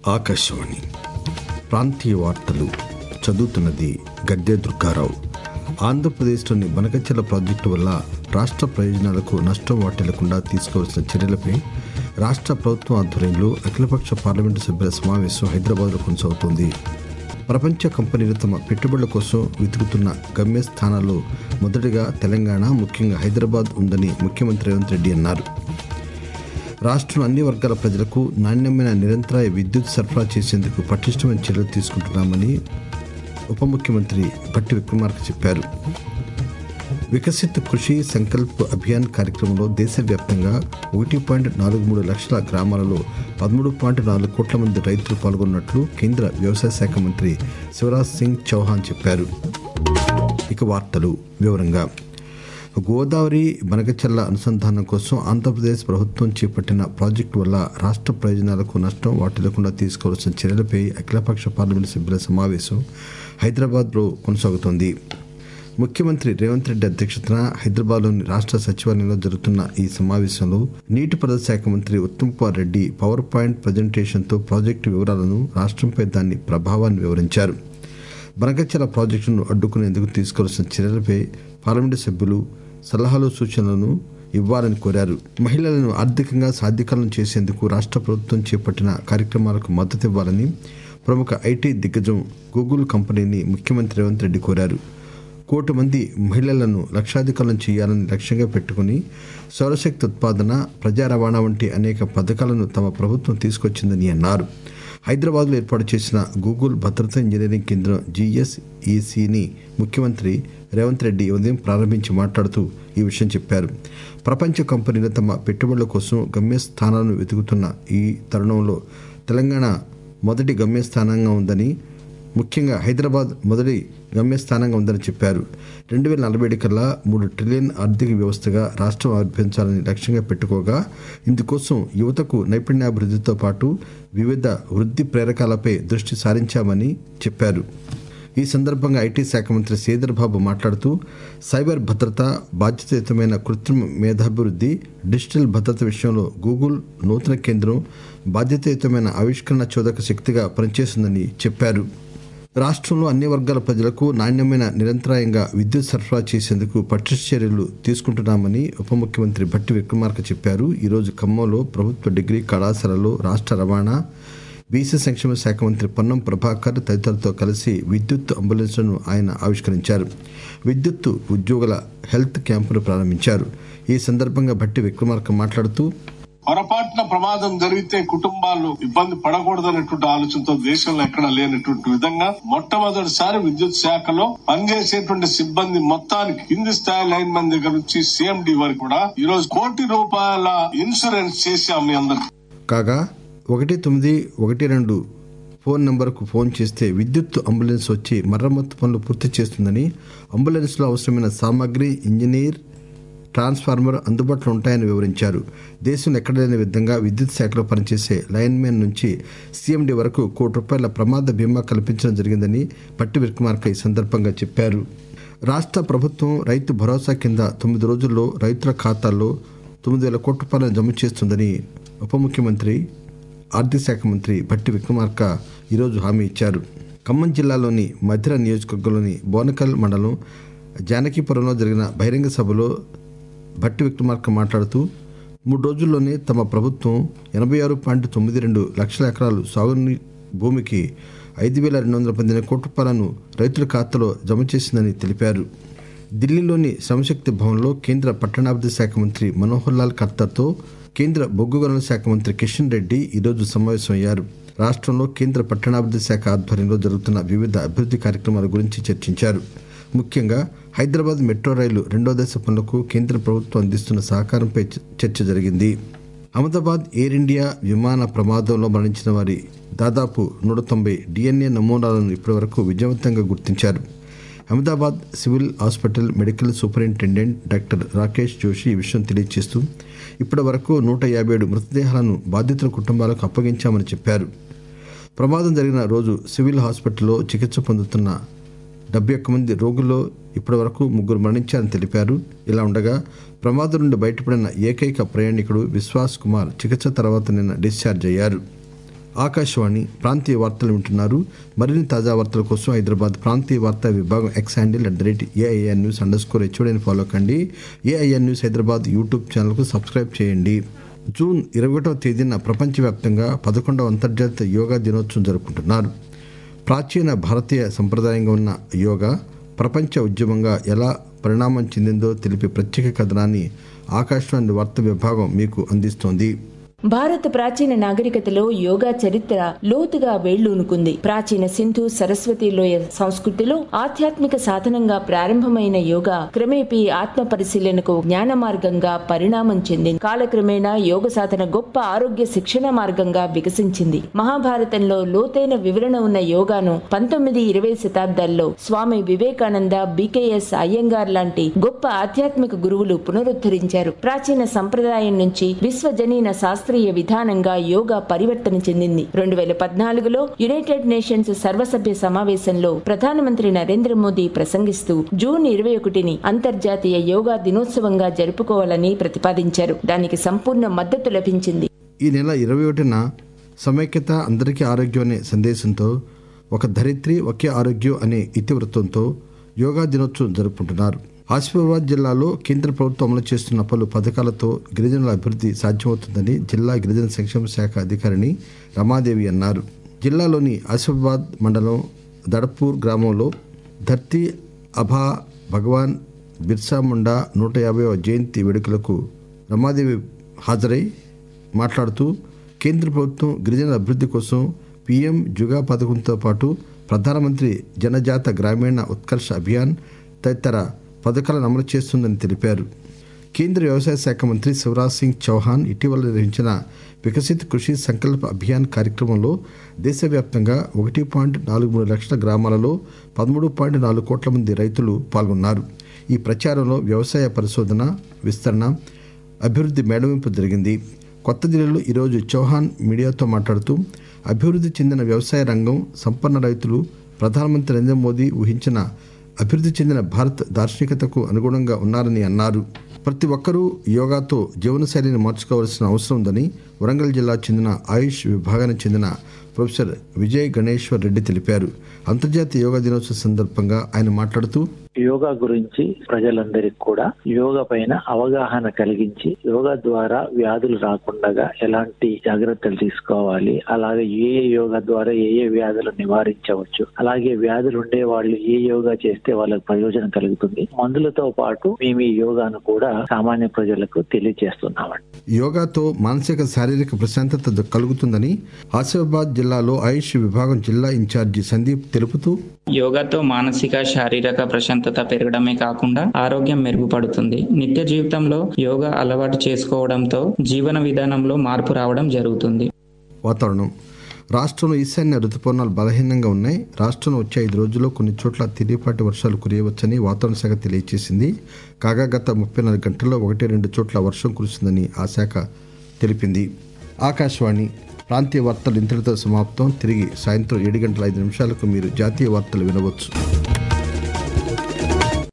ఆకాశవాణి ప్రాంతీయ వార్తలు చదువుతున్నది గద్దె దుర్గారావు ఆంధ్రప్రదేశ్లోని బనకచెల ప్రాజెక్టు వల్ల రాష్ట్ర ప్రయోజనాలకు నష్టం వాటిల్లకుండా తీసుకోవాల్సిన చర్యలపై రాష్ట్ర ప్రభుత్వం ఆధ్వర్యంలో అఖిలపక్ష పార్లమెంటు సభ్యుల సమావేశం హైదరాబాద్లో కొనసాగుతోంది ప్రపంచ కంపెనీలు తమ పెట్టుబడుల కోసం వెతుకుతున్న గమ్యస్థానాల్లో మొదటిగా తెలంగాణ ముఖ్యంగా హైదరాబాద్ ఉందని ముఖ్యమంత్రి రేవంత్ రెడ్డి అన్నారు రాష్ట్రంలో అన్ని వర్గాల ప్రజలకు నాణ్యమైన నిరంతరాయ విద్యుత్ సరఫరా చేసేందుకు పటిష్టమైన చర్యలు తీసుకుంటున్నామని ఉప ముఖ్యమంత్రి భట్టి విక్రమార్క చెప్పారు వికసిత్ కృషి సంకల్ప్ అభియాన్ కార్యక్రమంలో దేశవ్యాప్తంగా ఒకటి పాయింట్ నాలుగు మూడు లక్షల గ్రామాలలో పదమూడు పాయింట్ నాలుగు కోట్ల మంది రైతులు పాల్గొన్నట్లు కేంద్ర వ్యవసాయ శాఖ మంత్రి శివరాజ్ సింగ్ చౌహాన్ చెప్పారు ఇక వార్తలు వివరంగా గోదావరి బనకచెల్ల అనుసంధానం కోసం ఆంధ్రప్రదేశ్ ప్రభుత్వం చేపట్టిన ప్రాజెక్టు వల్ల రాష్ట్ర ప్రయోజనాలకు నష్టం వాటిల్లకుండా తీసుకోవాల్సిన చర్యలపై అఖిలపక్ష పార్లమెంటు సభ్యుల సమావేశం హైదరాబాద్లో కొనసాగుతోంది ముఖ్యమంత్రి రేవంత్ రెడ్డి అధ్యక్షతన హైదరాబాద్లోని రాష్ట్ర సచివాలయంలో జరుగుతున్న ఈ సమావేశంలో నీటిపారుదల శాఖ మంత్రి ఉత్తమ్ కుమార్ రెడ్డి పవర్ పాయింట్ ప్రజెంటేషన్తో ప్రాజెక్టు వివరాలను రాష్ట్రంపై దాని ప్రభావాన్ని వివరించారు బనకచెల ప్రాజెక్టును అడ్డుకునేందుకు తీసుకోవాల్సిన చర్యలపై పార్లమెంటు సభ్యులు సలహాలు సూచనలను ఇవ్వాలని కోరారు మహిళలను ఆర్థికంగా సాధికారం చేసేందుకు రాష్ట్ర ప్రభుత్వం చేపట్టిన కార్యక్రమాలకు మద్దతు ఇవ్వాలని ప్రముఖ ఐటీ దిగ్గజం గూగుల్ కంపెనీని ముఖ్యమంత్రి రేవంత్ రెడ్డి కోరారు కోటి మంది మహిళలను లక్షాధికారం చేయాలని లక్ష్యంగా పెట్టుకుని సౌరశక్తి ఉత్పాదన ప్రజా రవాణా వంటి అనేక పథకాలను తమ ప్రభుత్వం తీసుకొచ్చిందని అన్నారు హైదరాబాద్లో ఏర్పాటు చేసిన గూగుల్ భద్రతా ఇంజనీరింగ్ కేంద్రం జిఎస్ఈసిని ముఖ్యమంత్రి రేవంత్ రెడ్డి ఉదయం ప్రారంభించి మాట్లాడుతూ ఈ విషయం చెప్పారు ప్రపంచ కంపెనీలు తమ పెట్టుబడుల కోసం గమ్యస్థానాలను వెతుకుతున్న ఈ తరుణంలో తెలంగాణ మొదటి గమ్యస్థానంగా ఉందని ముఖ్యంగా హైదరాబాద్ మొదటి గమ్యస్థానంగా ఉందని చెప్పారు రెండు వేల నలభై కల్లా మూడు ట్రిలియన్ ఆర్థిక వ్యవస్థగా రాష్ట్రం ఆవిర్భించాలని లక్ష్యంగా పెట్టుకోగా ఇందుకోసం యువతకు నైపుణ్యాభివృద్ధితో పాటు వివిధ వృద్ధి ప్రేరకాలపై దృష్టి సారించామని చెప్పారు ఈ సందర్భంగా ఐటీ శాఖ మంత్రి శ్రీధర్ బాబు మాట్లాడుతూ సైబర్ భద్రత బాధ్యతాయుతమైన కృత్రిమ మేధాభివృద్ధి డిజిటల్ భద్రత విషయంలో గూగుల్ నూతన కేంద్రం బాధ్యతాయుతమైన ఆవిష్కరణ చోదక శక్తిగా పనిచేస్తుందని చెప్పారు రాష్ట్రంలో అన్ని వర్గాల ప్రజలకు నాణ్యమైన నిరంతరాయంగా విద్యుత్ సరఫరా చేసేందుకు పటిష్ట చర్యలు తీసుకుంటున్నామని ఉప ముఖ్యమంత్రి భట్టి విక్రమార్క చెప్పారు ఈరోజు ఖమ్మంలో ప్రభుత్వ డిగ్రీ కళాశాలలో రాష్ట్ర రవాణా బీసీ సంక్షేమ శాఖ మంత్రి పొన్నం ప్రభాకర్ తదితరులతో కలిసి విద్యుత్ అంబులెన్స్లను ఆయన ఆవిష్కరించారు విద్యుత్ ఉద్యోగుల హెల్త్ క్యాంపును ప్రారంభించారు ఈ సందర్భంగా భట్టి విక్రమార్క మాట్లాడుతూ పొరపాటున ప్రమాదం జరిగితే కుటుంబాలు ఇబ్బంది పడకూడదనేటువంటి ఆలోచనతో దేశంలో ఎక్కడ లేనటువంటి విధంగా మొట్టమొదటిసారి విద్యుత్ శాఖలో పనిచేసేటువంటి సిబ్బంది మొత్తానికి కింది స్థాయి లైన్ మన దగ్గర నుంచి సిఎండి వరకు కూడా ఈ రోజు కోటి రూపాయల ఇన్సూరెన్స్ చేశాం మీ అందరికి కాగా ఒకటి తొమ్మిది ఒకటి రెండు ఫోన్ నంబర్కు ఫోన్ చేస్తే విద్యుత్ అంబులెన్స్ వచ్చి మరమ్మతు పనులు పూర్తి చేస్తుందని అంబులెన్స్లో అవసరమైన సామాగ్రి ఇంజనీర్ ట్రాన్స్ఫార్మర్ అందుబాటులో ఉంటాయని వివరించారు దేశంలో ఎక్కడ లేని విధంగా విద్యుత్ శాఖలో పనిచేసే లైన్మెన్ నుంచి సీఎండీ వరకు కోటి రూపాయల ప్రమాద బీమా కల్పించడం జరిగిందని పట్టి విక్రమార్క ఈ సందర్భంగా చెప్పారు రాష్ట్ర ప్రభుత్వం రైతు భరోసా కింద తొమ్మిది రోజుల్లో రైతుల ఖాతాల్లో తొమ్మిది వేల కోట్ల రూపాయలను జమ చేస్తుందని ఉప ముఖ్యమంత్రి ఆర్థిక శాఖ మంత్రి భట్టి విక్రమార్క ఈరోజు హామీ ఇచ్చారు ఖమ్మం జిల్లాలోని మధిర నియోజకవర్గంలోని బోనకల్ మండలం జానకీపురంలో జరిగిన బహిరంగ సభలో భట్టి విక్రమార్క మాట్లాడుతూ మూడు రోజుల్లోనే తమ ప్రభుత్వం ఎనభై ఆరు పాయింట్ తొమ్మిది రెండు లక్షల ఎకరాలు సాగునీ భూమికి ఐదు వేల రెండు వందల పద్దెనిమిది కోట్ల రూపాయలను రైతుల ఖాతాలో జమ చేసిందని తెలిపారు ఢిల్లీలోని శ్రమశక్తి భవన్లో కేంద్ర పట్టణాభివృద్ధి శాఖ మంత్రి మనోహర్ లాల్ ఖట్టర్తో కేంద్ర బొగ్గు గనుల శాఖ మంత్రి కిషన్ రెడ్డి ఈరోజు సమావేశమయ్యారు రాష్ట్రంలో కేంద్ర పట్టణాభివృద్ధి శాఖ ఆధ్వర్యంలో జరుగుతున్న వివిధ అభివృద్ధి కార్యక్రమాల గురించి చర్చించారు ముఖ్యంగా హైదరాబాద్ మెట్రో రైలు రెండో దశ పనులకు కేంద్ర ప్రభుత్వం అందిస్తున్న సహకారంపై చర్చ జరిగింది అహ్మదాబాద్ ఎయిర్ ఇండియా విమాన ప్రమాదంలో మరణించిన వారి దాదాపు నూట తొంభై డిఎన్ఏ నమూనాలను ఇప్పటివరకు విజయవంతంగా గుర్తించారు Ahmedabad civil hospital medical superintendent doctor Rakesh Joshi ఈ విషయం తెలియజేస్తూ ఇప్పటి వరకు నూట యాభై ఏడు మృతదేహాలను బాధితుల కుటుంబాలకు అప్పగించామని చెప్పారు ప్రమాదం జరిగిన రోజు సివిల్ హాస్పిటల్లో చికిత్స పొందుతున్న డెబ్బై ఒక్క మంది రోగుల్లో ఇప్పటి వరకు ముగ్గురు మరణించారని తెలిపారు ఇలా ఉండగా ప్రమాదం నుండి బయటపడిన ఏకైక ప్రయాణికుడు విశ్వాస్ కుమార్ చికిత్స తర్వాత నిన్న డిశ్చార్జ్ అయ్యారు ఆకాశవాణి ప్రాంతీయ వార్తలు వింటున్నారు మరిన్ని తాజా వార్తల కోసం హైదరాబాద్ ప్రాంతీయ వార్తా విభాగం X handle at the rate AIN news under score హెచ్ఓడిని ఫాలో కండి ఏఐఎన్ న్యూస్ హైదరాబాద్ యూట్యూబ్ ఛానల్కు సబ్స్క్రైబ్ చేయండి జూన్ ఇరవై ఒకటవ తేదీన ప్రపంచవ్యాప్తంగా పదకొండవ అంతర్జాతీయ యోగా దినోత్సవం జరుపుకుంటున్నారు ప్రాచీన భారతీయ సంప్రదాయంగా ఉన్న యోగా ప్రపంచ ఉద్యమంగా ఎలా పరిణామం చెందిందో తెలిపే ప్రత్యేక కథనాన్ని ఆకాశవాణి వార్తా విభాగం మీకు అందిస్తోంది భారత ప్రాచీన నాగరికతలో యోగా చరిత్ర లోతుగా వేళ్లూనుకుంది ప్రాచీన సింధు సరస్వతి లోయ సంస్కృతిలో ఆధ్యాత్మిక సాధనంగా ప్రారంభమైన యోగా క్రమేపీ ఆత్మ పరిశీలనకు జ్ఞాన మార్గంగా పరిణామం చెందింది కాలక్రమేణా యోగ సాధన గొప్ప ఆరోగ్య శిక్షణ మార్గంగా వికసించింది మహాభారతంలో లోతైన వివరణ ఉన్న యోగాను పంతొమ్మిది ఇరవై శతాబ్దాల్లో స్వామి వివేకానంద బికేఎస్ అయ్యంగార్ లాంటి గొప్ప ఆధ్యాత్మిక గురువులు పునరుద్ధరించారు ప్రాచీన సంప్రదాయం నుంచి విశ్వజనీన శాస్త్రీయ విధానంగా యోగా పరివర్తన చెందింది రెండు వేల పద్నాలుగులో యునైటెడ్ నేషన్స్ సర్వసభ్య సమావేశంలో ప్రధానమంత్రి నరేంద్ర మోదీ ప్రసంగిస్తూ జూన్ ఇరవై ఒకటిని అంతర్జాతీయ యోగా దినోత్సవంగా జరుపుకోవాలని ప్రతిపాదించారు దానికి సంపూర్ణ మద్దతు లభించింది ఈ నెల ఇరవై ఒకటిన సమైక్యత అందరికీ ఆరోగ్యం అనే సందేశంతో ఒక ధరిత్రి ఒకే ఆరోగ్యం అనే ఇతివృత్తంతో యోగా దినోత్సవం జరుపుకుంటున్నారు ఆసిఫాబాద్ జిల్లాలో కేంద్ర ప్రభుత్వం అమలు చేస్తున్న పలు పథకాలతో గిరిజనుల అభివృద్ధి సాధ్యమవుతుందని జిల్లా గిరిజన సంక్షేమ శాఖ అధికారిని రమాదేవి అన్నారు జిల్లాలోని ఆసిఫాబాద్ మండలం దడపూర్ గ్రామంలో ధర్తీ అభా భగవాన్ బిర్సా ముండా నూట యాభైవ జయంతి వేడుకలకు రమాదేవి హాజరై మాట్లాడుతూ కేంద్ర ప్రభుత్వం గిరిజనుల అభివృద్ధి కోసం పీఎం జుగా పథకంతో పాటు ప్రధానమంత్రి జనజాత గ్రామీణ ఉత్కర్ష అభియాన్ తదితర పథకాలను అమలు చేస్తుందని తెలిపారు కేంద్ర వ్యవసాయ శాఖ మంత్రి శివరాజ్ సింగ్ చౌహాన్ ఇటీవల నిర్వహించిన వికసిత్ కృషి సంకల్ప అభియాన్ కార్యక్రమంలో దేశవ్యాప్తంగా ఒకటి పాయింట్ నాలుగు మూడు లక్షల గ్రామాలలో పదమూడు పాయింట్ నాలుగు కోట్ల మంది రైతులు పాల్గొన్నారు ఈ ప్రచారంలో వ్యవసాయ పరిశోధన విస్తరణ అభివృద్ధి మేళవింపు జరిగింది కొత్త ఢిల్లీలో ఈరోజు చౌహాన్ మీడియాతో మాట్లాడుతూ అభివృద్ధి చెందిన వ్యవసాయ రంగం సంపన్న రైతులు ప్రధానమంత్రి నరేంద్ర మోదీ ఊహించిన అభివృద్ధి చెందిన భారత్ దార్శనికతకు అనుగుణంగా ఉన్నారని అన్నారు ప్రతి ఒక్కరూ యోగాతో జీవనశైలిని మార్చుకోవాల్సిన అవసరం ఉందని వరంగల్ జిల్లా చెందిన ఆయుష్ విభాగానికి చెందిన ప్రొఫెసర్ విజయ్ గణేశ్వర్ రెడ్డి తెలిపారు అంతర్జాతీయ యోగా దినోత్సవం సందర్భంగా ఆయన మాట్లాడుతూ యోగా గురించి ప్రజలందరికీ కూడా యోగా పైన అవగాహన కలిగించి యోగా ద్వారా వ్యాధులు రాకుండా ఎలాంటి జాగ్రత్తలు తీసుకోవాలి అలాగే ఏ ఏ యోగా ద్వారా ఏ ఏ వ్యాధులు నివారించవచ్చు అలాగే వ్యాధులు ఉండే వాళ్ళు ఏ యోగా చేస్తే వాళ్ళకి ప్రయోజనం కలుగుతుంది మందులతో పాటు మేము ఈ యోగాను కూడా సామాన్య ప్రజలకు తెలియజేస్తున్నామండి యోగాతో మానసిక శారీరక ప్రశాంతత ద- కలుగుతుందని ఆసిఫాబాద్ జిల్లాలో ఆయుష్ విభాగం జిల్లా ఇన్ఛార్జి సందీప్ తెలుపుతూ యోగాతో మానసిక శారీరక ప్రశాంతత పెరగడమే కాకుండా ఆరోగ్యం మెరుగుపడుతుంది నిత్య జీవితంలో యోగా అలవాటు చేసుకోవడంతో జీవన విధానంలో మార్పు రావడం జరుగుతుంది వాతావరణం రాష్ట్రంలో ఈశాన్య రుతుపవనాలు బలహీనంగా ఉన్నాయి రాష్ట్రంలో వచ్చే ఐదు రోజుల్లో కొన్ని చోట్ల తేలిపాటి వర్షాలు కురియవచ్చని వాతావరణ శాఖ తెలియజేసింది కాగా గత ముప్పై నాలుగు గంటల్లో ఒకటి రెండు చోట్ల వర్షం కురుస్తుందని ఆ శాఖ తెలిపింది ఆకాశవాణి ప్రాంతీయ వార్తలు ఇంతటితో సమాప్తం తిరిగి సాయంత్రం ఏడు గంటల ఐదు నిమిషాలకు మీరు జాతీయ వార్తలు వినవచ్చు